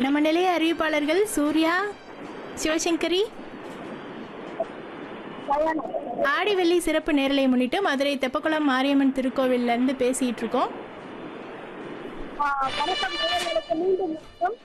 நம்ம நிலைய அறிவிப்பாளர்கள் சூர்யா சிவசங்கரி ஆடி வெள்ளி சிறப்பு நேரலை முன்னிட்டு மதுரை தெப்பக்குளம் மாரியம்மன் திருக்கோவில்ல இருந்து பேசிட்டு இருக்கோம் ஆ, வணக்கம் நேயர்களுக்கு மீண்டும் வணக்கம்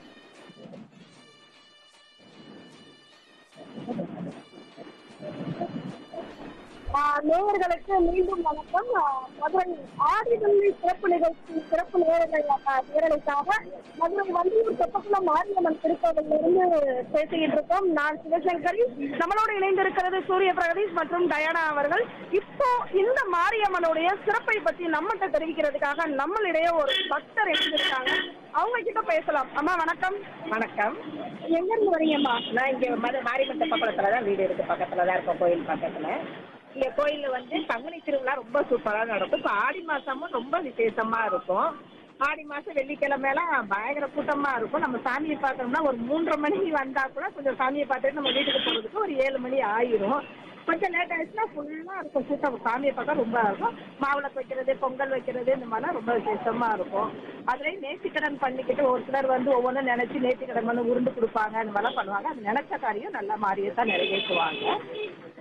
ஆ, நேயர்களுக்கு மீண்டும் வணக்கம் ஆ, மதுரை ஆடிவள்ளி சிறப்பு நிகழ்ச்சி சிறப்பு நேரங்கள் நேரலைக்காக மதுரை வண்டியூர் தெப்பக்குளம் மாரியம்மன் திருக்கோவிலிருந்து பேசிக்கிட்டு இருக்கோம் நான் சிவசங்கரி நம்மளோட இணைந்திருக்கிறது சூரிய பிரகதீஷ் மற்றும் டயானா அவர்கள் இப்போ இந்த மாரியம்மனுடைய சிறப்பை பத்தி நம்மகிட்ட தெரிவிக்கிறதுக்காக நம்மளிடையே ஒரு பக்தர் இணைந்திருக்காங்க அவங்க கிட்ட பேசலாம் அம்மா வணக்கம் வணக்கம் எங்க இருந்து வரீங்கம்மா நான் இங்க மது மாரிமட்ட பக்கத்துல தான் வீடு இருக்கு பக்கத்துல தான் இருக்கோம் கோயில் பக்கத்துல இங்க கோயில்ல வந்து பங்குனி திருவிழா ரொம்ப சூப்பரா நடக்கும் இப்போ ஆடி மாசமும் ரொம்ப விசேஷமா இருக்கும் ஆடி மாசம் வெள்ளிக்கிழமைலாம் பயங்கர கூட்டமா இருக்கும் நம்ம சாமியை பார்க்கணும்னா ஒரு மூன்றரை மணிக்கு வந்தா கூட கொஞ்சம் சாமியை பார்த்துட்டு நம்ம வீட்டுக்கு போறதுக்கு ஒரு ஏழு மணி ஆயிரும் கொஞ்சம் லேட் ஆயிடுச்சுன்னா ஃபுல்லா இருக்கும் கூட்டம் சாமியை பார்க்க ரொம்ப இருக்கும் மாவிளக்கு வைக்கிறது பொங்கல் வைக்கிறது இந்த மாதிரிலாம் ரொம்ப விசேஷமா இருக்கும் அதுலயும் நேர்த்திக்கடன் பண்ணிக்கிட்டு ஒரு சிலர் வந்து ஒவ்வொன்றும் நினைச்சு நேர்த்திக்கடன் வந்து உருண்டு கொடுப்பாங்க இந்த மாதிரிலாம் பண்ணுவாங்க அது நினைச்ச காரியம் நல்ல மாதிரியே தான் நிறைவேற்றுவாங்க